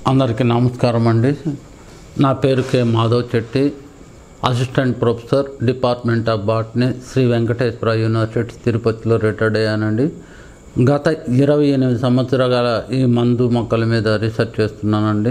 అందరికీ నమస్కారం అండి నా పేరు K Madhav Chetty assistant professor department of botany Sri Venkateswara university తిరుపతిలో రిటైర్డ్ అయ్యానండి గత ఇరవై ఎనిమిది సంవత్సరాల ఈ మందు మొక్కల మీద రీసెర్చ్ చేస్తున్నానండి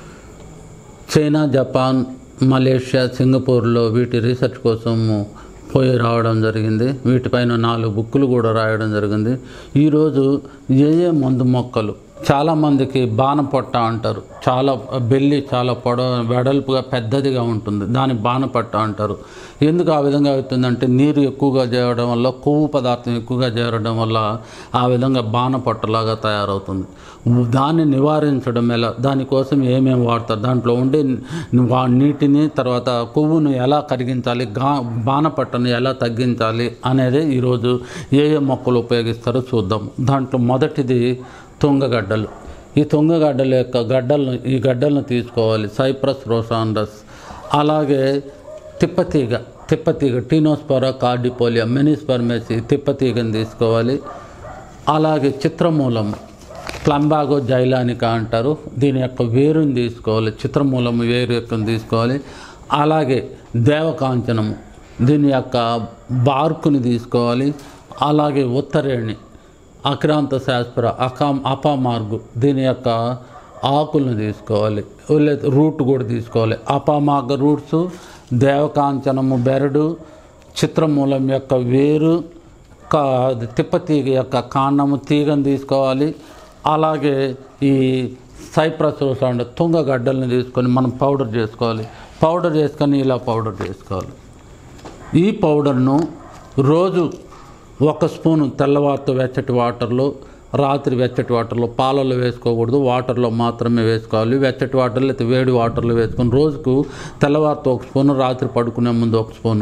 చైనా జపాన్ మలేషియా సింగపూర్లో వీటి రీసెర్చ్ కోసం పోయి రావడం జరిగింది వీటిపైన నాలుగు బుక్కులు కూడా రాయడం జరిగింది ఈరోజు ఏ ఏ మందు మొక్కలు చాలామందికి బాణ పొట్ట అంటారు చాలా బెల్లి చాలా పొడవ వెడల్పుగా పెద్దదిగా ఉంటుంది దాని బాణ పట్ట అంటారు ఎందుకు ఆ విధంగా అవుతుందంటే నీరు ఎక్కువగా చేరడం వల్ల కొవ్వు పదార్థం ఎక్కువగా చేరడం వల్ల ఆ విధంగా బాణ పొట్టలాగా తయారవుతుంది దాన్ని నివారించడం ఎలా దానికోసం ఏమేమి వాడతారు దాంట్లో ఉండే వా- నీటిని తర్వాత కొవ్వును ఎలా కరిగించాలి గా బాణపట్టను ఎలా తగ్గించాలి అనేది ఈరోజు ఏ ఏ మొక్కలు ఉపయోగిస్తారో చూద్దాం దాంట్లో మొదటిది తుంగగడ్డలు ఈ తుంగగడ్డల యొక్క గడ్డలను ఈ గడ్డలను తీసుకోవాలి సైప్రస్ రోసాండస్ అలాగే తిప్పతీగ తిప్పతీగ టీనోస్పరా కార్డిపోలియా మెనిస్పర్మేసి తిప్పతీగని తీసుకోవాలి అలాగే చిత్రమూలం ప్లంబాగో జైలానిక అంటారు దీని యొక్క వేరుని తీసుకోవాలి చిత్రమూలము వేరు యొక్క తీసుకోవాలి అలాగే దేవకాంచనము దీని యొక్క బార్కుని తీసుకోవాలి అలాగే ఉత్తరేణి అక్రాంత శాస్త్ర అకాం అపామార్గు దీని యొక్క ఆకులను తీసుకోవాలి లేదా రూట్ కూడా తీసుకోవాలి అపామార్గ రూట్స్ దేవకాంచనము బెరడు చిత్రమూలం యొక్క వేరు కా తిప్పతీగ యొక్క కాండము తీగను తీసుకోవాలి అలాగే ఈ సైప్రస్ అండ్ తుంగగడ్డల్ని తీసుకొని మనం పౌడర్ చేసుకోవాలి పౌడర్ చేసుకొని ఇలా పౌడర్ చేసుకోవాలి ఈ పౌడర్ను రోజు ఒక స్పూను తెల్లవారితో వెచ్చటి వాటర్లో రాత్రి వెచ్చటి వాటర్లో పాలల్లో వేసుకోకూడదు వాటర్లో మాత్రమే వేసుకోవాలి వెచ్చటి వాటర్లో అయితే వేడి వాటర్లో వేసుకొని రోజుకు తెల్లవారితో ఒక స్పూను రాత్రి పడుకునే ముందు ఒక స్పూను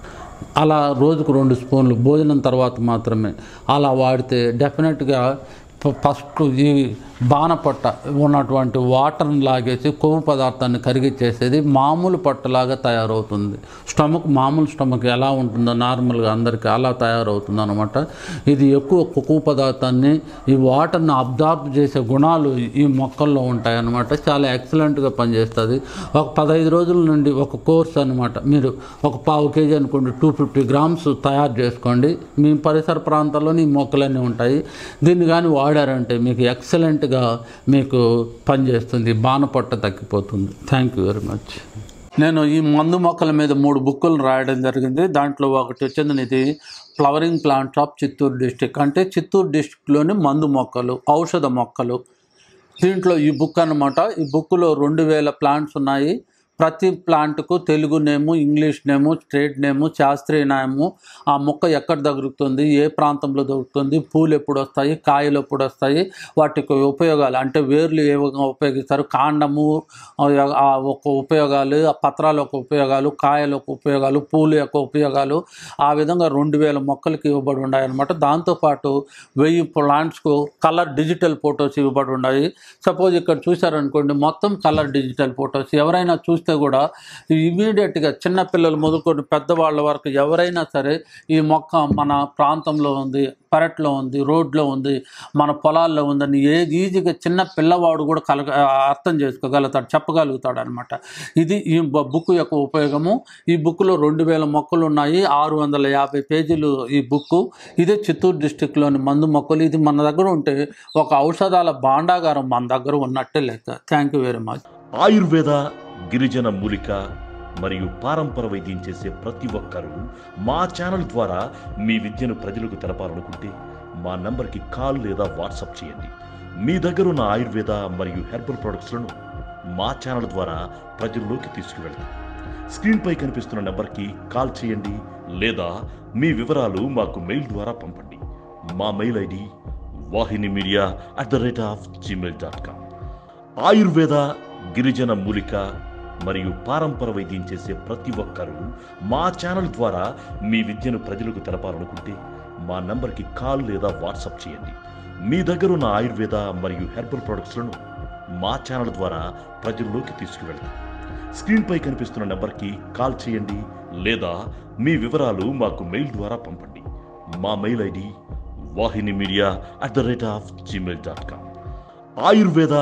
అలా రోజుకు రెండు స్పూన్లు భోజనం తర్వాత మాత్రమే అలా వాడితే డెఫినెట్గా ఫ- ఫస్ట్ ఈ బాణపట్ట ఉన్నటువంటి వాటర్ని లాగేసి కొవ్వు పదార్థాన్ని కరిగిచ్చేసేది మామూలు పట్టలాగా తయారవుతుంది స్టమక్ మామూలు స్టమక్ ఎలా ఉంటుందో నార్మల్గా అందరికీ అలా తయారవుతుంది అనమాట ఇది ఎక్కువ కొవ్వు పదార్థాన్ని ఈ వాటర్ని అబ్జార్బ్ చేసే గుణాలు ఈ మొక్కల్లో ఉంటాయన్నమాట చాలా ఎక్సలెంట్గా పనిచేస్తుంది ఒక పదహైదు రోజుల నుండి ఒక కోర్స్ అనమాట మీరు ఒక పావు కేజీ అనుకోండి టూ ఫిఫ్టీ గ్రామ్స్ తయారు చేసుకోండి మీ పరిసర ప్రాంతాల్లోని ఈ మొక్కలన్నీ ఉంటాయి దీన్ని కానీ వాడారంటే మీకు ఎక్సలెంట్గా మీకు పనిచేస్తుంది బాణపట్ట తగ్గిపోతుంది థ్యాంక్ యూ వెరీ మచ్ నేను ఈ మందు మొక్కల మీద మూడు బుక్కులు రాయడం జరిగింది దాంట్లో ఒకటి వచ్చింది ఇది flowering plants of Chittoor district అంటే చిత్తూరు డిస్టిక్లోని మందు మొక్కలు ఔషధ మొక్కలు దీంట్లో ఈ బుక్ అన్నమాట ఈ బుక్లో రెండు వేల ప్లాంట్స్ ఉన్నాయి ప్రతి ప్లాంట్కు Telugu name English name state name శాస్త్రీయ నేము ఆ మొక్క ఎక్కడ దొరుకుతుంది ఏ ప్రాంతంలో దొరుకుతుంది పూలు ఎప్పుడు వస్తాయి కాయలు ఎప్పుడు వస్తాయి వాటికి ఉపయోగాలు అంటే వేర్లు ఏ విధంగా ఉపయోగిస్తారు కాండము ఆ ఆ ఒక ఉపయోగాలు ఆ పత్రాల యొక్క ఉపయోగాలు కాయల యొక్క ఉపయోగాలు పూలు యొక్క ఉపయోగాలు ఆ విధంగా రెండు వేల మొక్కలకి ఇవ్వబడి ఉన్నాయి అనమాట దాంతోపాటు వెయ్యి ప్లాంట్స్కు కలర్ డిజిటల్ ఫొటోస్ ఇవ్వబడి ఉన్నాయి సపోజ్ ఇక్కడ చూశారనుకోండి మొత్తం కలర్ డిజిటల్ ఫొటోస్ ఎవరైనా చూస్తే కూడా ఇమీడియట్గా చిన్నపిల్లలు మొదలుకొని పెద్దవాళ్ళ వరకు ఎవరైనా సరే ఈ మొక్క మన ప్రాంతంలో ఉంది పెరట్లో ఉంది రోడ్లో ఉంది మన పొలాల్లో ఉందని ఏ ఈజీగా చిన్న పిల్లవాడు కూడా కలగ అర్థం చేసుకోగలుగుతాడు చెప్పగలుగుతాడు అనమాట ఇది ఈ బ- బుక్ యొక్క ఉపయోగము ఈ బుక్లో రెండు వేల మొక్కలు ఉన్నాయి ఆరు వందల యాభై పేజీలు ఈ బుక్ ఇదే చిత్తూరు డిస్టిక్లోని మందు మొక్కలు ఇది మన దగ్గర ఉంటే ఒక ఔషధాల భాండాగారం మన దగ్గర ఉన్నట్టే లెక్క thank you very much Ayurveda గిరిజన మూలిక మరియు పారంపర వైద్యం చేసే ప్రతి ఒక్కరూ మా ఛానల్ ద్వారా మీ విద్యను ప్రజలకు తెలపాలనుకుంటే మా నంబర్కి కాల్ లేదా వాట్సాప్ చేయండి మీ దగ్గర ఉన్న ఆయుర్వేద మరియు హెర్బల్ ప్రొడక్ట్స్లను మా ఛానల్ ద్వారా ప్రజల్లోకి తీసుకువెళ్తాం స్క్రీన్పై కనిపిస్తున్న నెంబర్కి కాల్ చేయండి లేదా మీ వివరాలు మాకు మెయిల్ ద్వారా పంపండి మా mail ID Vahini media at the rate of Gmail dot com Ayurveda గిరిజన మూలిక మరియు పారంపర వైద్యం చేసే ప్రతి ఒక్కరూ మా ఛానల్ ద్వారా మీ విద్యను ప్రజలకు తెలపాలనుకుంటే మా నంబర్కి కాల్ లేదా వాట్సాప్ చేయండి మీ దగ్గర ఉన్న ఆయుర్వేద మరియు హెర్బల్ ప్రొడక్ట్స్లను మా ఛానల్ ద్వారా ప్రజల్లోకి తీసుకువెళ్తాం స్క్రీన్పై కనిపిస్తున్న నెంబర్కి కాల్ చేయండి లేదా మీ వివరాలు మాకు మెయిల్ ద్వారా పంపండి మా mail ID Vahini media at the rate of Gmail dot com Ayurveda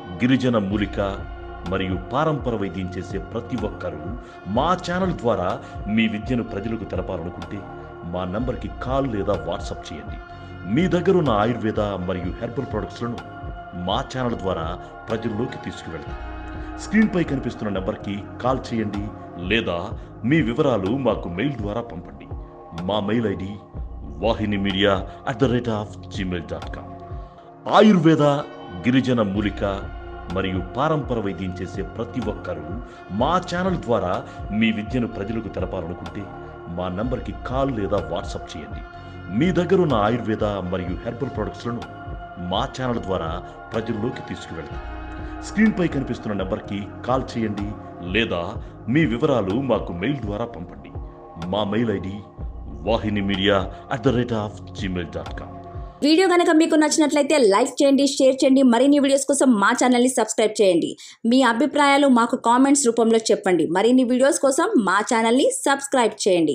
గిరిజన మూలిక మరియు పారంపర వైద్యం చేసే ప్రతి ఒక్కరూ మా ఛానల్ ద్వారా మీ విద్యను ప్రజలకు తెలపాలనుకుంటే మా నంబర్కి కాల్ లేదా వాట్సాప్ చేయండి మీ దగ్గర ఉన్న ఆయుర్వేద మరియు హెర్బల్ ప్రొడక్ట్స్లను మా ఛానల్ ద్వారా ప్రజల్లోకి తీసుకువెళ్తాం స్క్రీన్పై కనిపిస్తున్న నెంబర్కి కాల్ చేయండి లేదా మీ వివరాలు మాకు మెయిల్ ద్వారా పంపండి మా mail ID Vahini media at the rate of Gmail dot com Ayurveda గిరిజన మూలిక మరియు పారంపర వైద్యం చేసే ప్రతి ఒక్కరూ మా ఛానల్ ద్వారా మీ విద్యను ప్రజలకు తెలపాలనుకుంటే మా నంబర్కి కాల్ లేదా వాట్సాప్ చేయండి మీ దగ్గర ఉన్న ఆయుర్వేద మరియు హెర్బల్ ప్రొడక్ట్స్లను మా ఛానల్ ద్వారా ప్రజల్లోకి తీసుకువెళ్తాం స్క్రీన్పై కనిపిస్తున్న నెంబర్కి కాల్ చేయండి లేదా మీ వివరాలు మాకు మెయిల్ ద్వారా పంపండి మా mail ID Vahini media at the rate of Gmail dot com video కనుక మీకు నచ్చినట్లయితే లైక్ చేయండి షేర్ చేయండి మరిన్ని వీడియోస్ కోసం మా ఛానల్ని సబ్స్క్రైబ్ చేయండి మీ అభిప్రాయాలు మాకు కామెంట్స్ రూపంలో చెప్పండి మరిన్ని వీడియోస్ కోసం మా ఛానల్ని సబ్స్క్రైబ్ చేయండి